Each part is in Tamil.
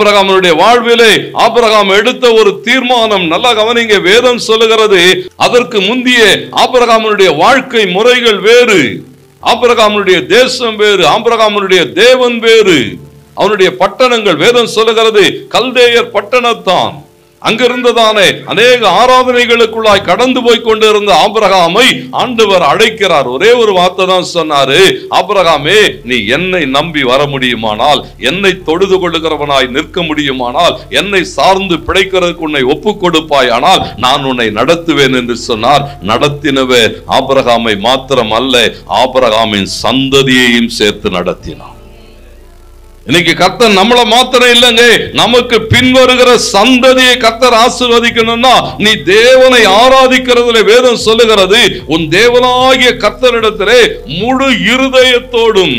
ஆபிரகாமனுடைய வாழ்விலே ஆபிரகாம் எடுத்த ஒரு தீர்மானம் நல்லா கவனிங்க வேதம் சொல்லுகிறது அதற்கு முந்திய ஆபிரகாமனுடைய வாழ்க்கை முறைகள் வேறு ஆபிரகாமனுடைய தேசம் வேறு ஆபிரகாமனுடைய தேவன் வேறு அவனுடைய பட்டணங்கள் வேதம் சொல்லுகிறது கல்தேயர் பட்டணத்தான் அங்கிருந்ததானே அநேக ஆராதனைகளுக்குள்ளாய் கடந்து போய் கொண்டிருந்த ஆபிரகாமை ஆண்டவர் அழைக்கிறார் ஒரே ஒரு வார்த்தை தான் சொன்னாரு ஆபிரகாமே நீ என்னை நம்பி வர முடியுமானால் என்னை தொழுது கொள்ளுகிறவனாய் நிற்க முடியுமானால் என்னை சார்ந்து பிழைக்கிறதுக்கு உன்னை ஒப்புக் கொடுப்பாய் ஆனால் நான் உன்னை நடத்துவேன் என்று சொன்னார் நடத்தினவர் ஆபிரகாமை மாத்திரம் அல்ல ஆபிரகாமின் சந்ததியையும் சேர்த்து நடத்தினார் இன்னைக்கு கர்த்தர் நம்மள மாத்திரம் இல்லைங்க நமக்கு பின்வருகிற சந்ததியை கர்த்தர் ஆசீர்வதிக்கணும்னா நீ தேவனை ஆராதிக்கிறதுல வேதம் சொல்லுகிறது உன் தேவனாகிய கர்த்தரிடத்திலே முழு இருதயத்தோடும்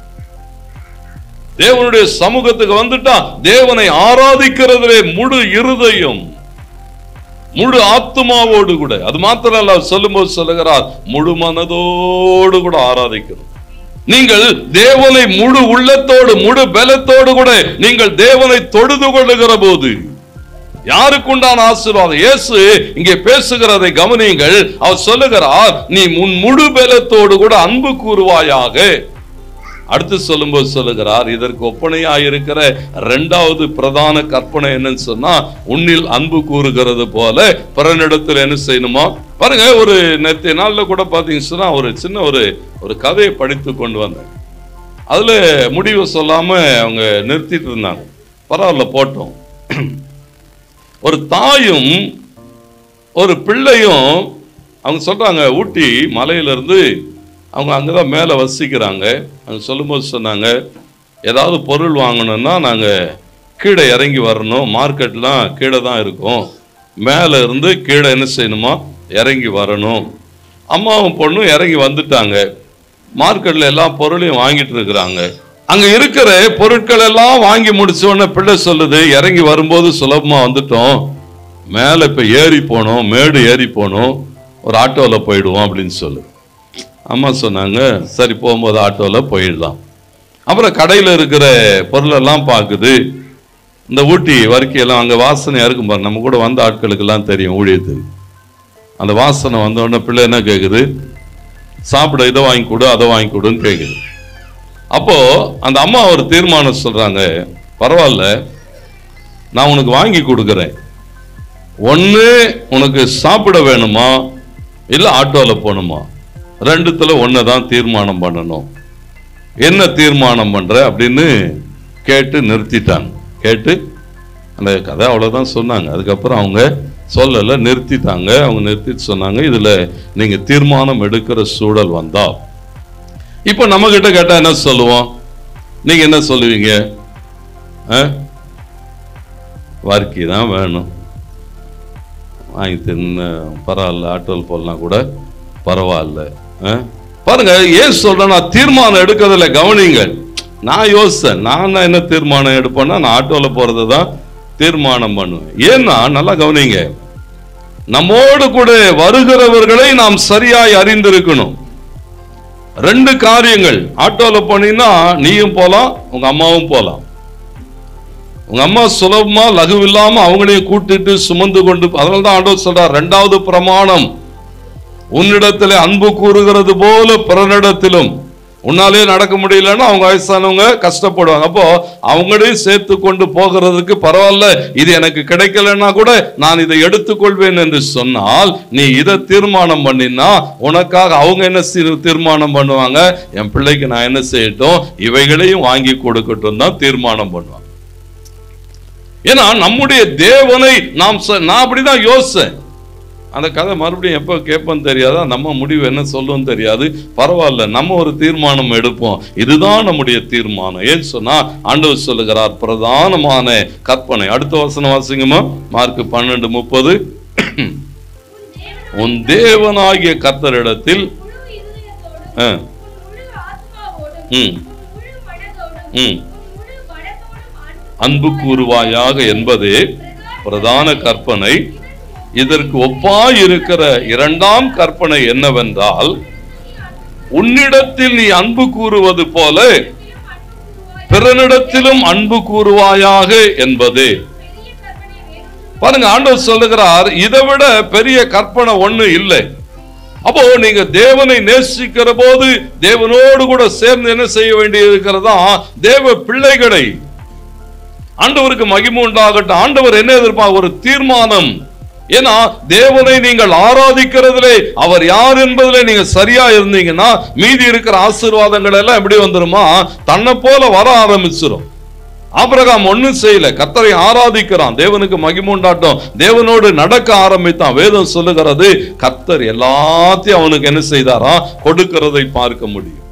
தேவனுடைய சமூகத்துக்கு வந்துட்டா தேவனை ஆராதிக்கிறதுலே முழு இருதயம் முழு ஆத்துமாவோடு கூட அது மாத்திரம் அல்ல அவர் சொல்லும்போது சொல்லுகிறார் முழு மனதோடு கூட ஆராதிக்கணும் நீங்கள் தேவனை முழு உள்ளத்தோடு முழு பலத்தோடு கூட நீங்கள் தேவனை தொழுது கொள்ளுகிற போது யாருக்குண்டான ஆசீர்வாதம் இயேசு இங்கே பேசுகிறதை கவனியுங்கள் அவர் சொல்லுகிறார் நீ உன் முழு பலத்தோடு கூட அன்பு கூறுவாயாக அடுத்து சொல்லும்போது சொல்லுகிறார் இதற்கு ஒப்பனையாயிருக்கிற இரண்டாவது பிரதான கற்பனை என்னன்னு சொன்னா உன்னில் அன்பு கூறுகிறது போல பிறனிடத்தில் என்ன செய்யணுமா பாருங்க ஒரு நேற்றைய நாள்ல கூட பாத்தீங்கன்னா சொன்னா ஒரு சின்ன ஒரு ஒரு கதையை படித்து கொண்டு வந்தேன் அதுல முடிவு சொல்லாம அவங்க நிறுத்திட்டு இருந்தாங்க பரவாயில்ல போட்டோம் ஒரு தாயும் ஒரு பிள்ளையும் அவங்க சொல்றாங்க ஊட்டி மலையிலிருந்து அவங்க அங்கே தான் மேலே வசிக்கிறாங்க அவங்க சொல்லும்போது சொன்னாங்க ஏதாவது பொருள் வாங்கணும்னா நாங்கள் கீழே இறங்கி வரணும் மார்க்கெட்லாம் கீழே தான் இருக்கும் மேலே இருந்து கீழே என்ன செய்யணுமா இறங்கி வரணும் அம்மாவும் பொண்ணும் இறங்கி வந்துட்டாங்க மார்க்கெட்டில் எல்லா பொருளையும் வாங்கிட்டு இருக்கிறாங்க அங்க இருக்கிற பொருட்கள் எல்லாம் வாங்கி முடிச்ச உடனே பிள்ளை சொல்லுது இறங்கி வரும்போது சுலபமா வந்துட்டோம் மேலே இப்போ ஏறி போனோம் மேடு ஏறி போனோம் ஒரு ஆட்டோவில் போயிடுவோம் அப்படின்னு சொல்லு அம்மா சொன்னாங்க சரி போகும்போது ஆட்டோவில் போயிடலாம் அப்புறம் கடையில் இருக்கிற பொருளெல்லாம் பார்க்குது இந்த ஊட்டி வரிக்கையெல்லாம் அங்கே வாசனையாக இருக்கும் பாரு நம்ம கூட வந்த ஆட்களுக்கெல்லாம் தெரியும் ஊழியத்துக்கு அந்த வாசனை வந்த உடனே பிள்ளை என்ன கேட்குது சாப்பிட இதை வாங்கி கொடு அதை வாங்கி கொடுன்னு கேட்குது அப்போ அந்த அம்மா ஒரு தீர்மானம் சொல்றாங்க பரவாயில்ல நான் உனக்கு வாங்கி கொடுக்குறேன் ஒன்று உனக்கு சாப்பிட வேணுமா இல்லை ஆட்டோவில் போகணுமா ரெண்டுத்துல ஒன்று தான் தீர்மானம் பண்ணணும் என்ன தீர்மானம் பண்ற அப்படின்னு கேட்டு நிறுத்திட்டாங்க கேட்டு அந்த கதை அவ்வளோதான் சொன்னாங்க அதுக்கப்புறம் அவங்க சொல்லலை நிறுத்திட்டாங்க அவங்க நிறுத்திட்டு சொன்னாங்க இதில் நீங்கள் தீர்மானம் எடுக்கிற சூழல் வந்தா இப்போ நம்ம கிட்ட கேட்டால் என்ன சொல்லுவோம் நீங்கள் என்ன சொல்லுவீங்க ஆ வர்க்கி தான் வேணும் வாங்கி தின்னு பரவாயில்ல ஆட்டோவில் போடலாம் கூட பரவாயில்ல ஆ? பாருங்க ஏன் சொல்றேன் நான் தீர்மானம் எடுக்கிறதுல கவனிங்கள் நான் யோசிச்சேன் நான் தான் என்ன தீர்மானம் எடுப்பேன்னா நான் ஆட்டோவில் போறது தான் தீர்மானம் பண்ணுவேன் ஏன்னா நல்லா கவனிங்க நம்மோடு கூட வருகிறவர்களை நாம் சரியாய் அறிந்திருக்கணும் ரெண்டு காரியங்கள் ஆட்டோவில் போனீங்கன்னா நீயும் போலாம் உங்க அம்மாவும் போலாம் உங்க அம்மா சுலபமா லகுவில்லாம அவங்களையும் கூட்டிட்டு சுமந்து கொண்டு அதனால தான் ஆண்டவர் சொல்றார் ரெண்டாவது பிரமாணம் உன்னிடத்திலே அன்பு கூறுகிறது போல பிறனிடத்திலும் உன்னாலே நடக்க முடியலன்னா அவங்க வயசானவங்க கஷ்டப்படுவாங்க அப்போ அவங்களையும் சேர்த்து கொண்டு போகிறதுக்கு பரவாயில்ல இது எனக்கு கிடைக்கலன்னா கூட நான் இதை எடுத்துக்கொள்வேன் என்று சொன்னால் நீ இதை தீர்மானம் பண்ணினா உனக்காக அவங்க என்ன சி- தீர்மானம் பண்ணுவாங்க என் பிள்ளைக்கு நான் என்ன செய்யட்டும் இவைகளையும் வாங்கி கொடுக்கட்டும் தான் தீர்மானம் பண்ணுவாங்க ஏன்னா நம்முடைய தேவனை நாம் ச- நான் அப்படிதான் யோசிச்சேன் அந்த கதை மறுபடியும் எப்போ கேட்போன்னு தெரியாதா நம்ம முடிவு என்ன சொல்லும் தெரியாது பரவாயில்ல நம்ம ஒரு தீர்மானம் எடுப்போம் இதுதான் நம்முடைய தீர்மானம் ஏன்னு சொன்னா ஆண்டவர் சொல்லுகிறார் பிரதானமான கற்பனை அடுத்த வசனம் வாசிங்கம்மா மார்க் பன்னெண்டு முப்பது உன் தேவனாகிய கர்த்தரிடத்தில் முழு இருதயத்தோடும், ஆ, உன் முழு ஆத்மாவோடும், ம். உன் முழு மனதோடும், ம். உன் முழு பலத்தோடும் அன்பு கூறுவாயாக என்பதே பிரதான கற்பனை இதற்கு ஒப்பாயிருக்கிற இரண்டாம் கற்பனை என்னவென்றால் உன்னிடத்தில் நீ அன்பு கூறுவது போல பிறனிடத்திலும் அன்பு கூறுவாயாக என்பதே பெரிய கற்பனை வேறொன்றும் பாருங்க ஆண்டவர் சொல்லுகிறார் இதை விட பெரிய கற்பனை ஒண்ணு இல்லை அப்போ நீங்க தேவனை நேசிக்கிற போது தேவனோடு கூட சேர்ந்து என்ன செய்ய வேண்டி இருக்கிறதா தேவ பிள்ளைகளை ஆண்டவருக்கு மகிமை உண்டாகட்டும் ஆண்டவர் என்ன எதிர்ப்பார் ஒரு தீர்மானம் ஏன்னா தேவனை நீங்கள் ஆராதிக்கிறதுலே அவர் யார் என்பதிலே நீங்க சரியா இருந்தீங்கன்னா மீதி இருக்கிற ஆசீர்வாதங்கள் எல்லாம் எப்படி வந்துருமா தன்னை போல வர ஆரம்பிச்சிடும் ஆபிரகாம் ஒண்ணும் செய்யல கர்த்தரை ஆராதிக்கிறான் தேவனுக்கு மகிமை உண்டாட்டம் தேவனோடு நடக்க ஆரம்பித்தான் வேதம் சொல்லுகிறது கர்த்தர் எல்லாத்தையும் அவனுக்கு என்ன செய்தாரா கொடுக்கிறதை பார்க்க முடியும்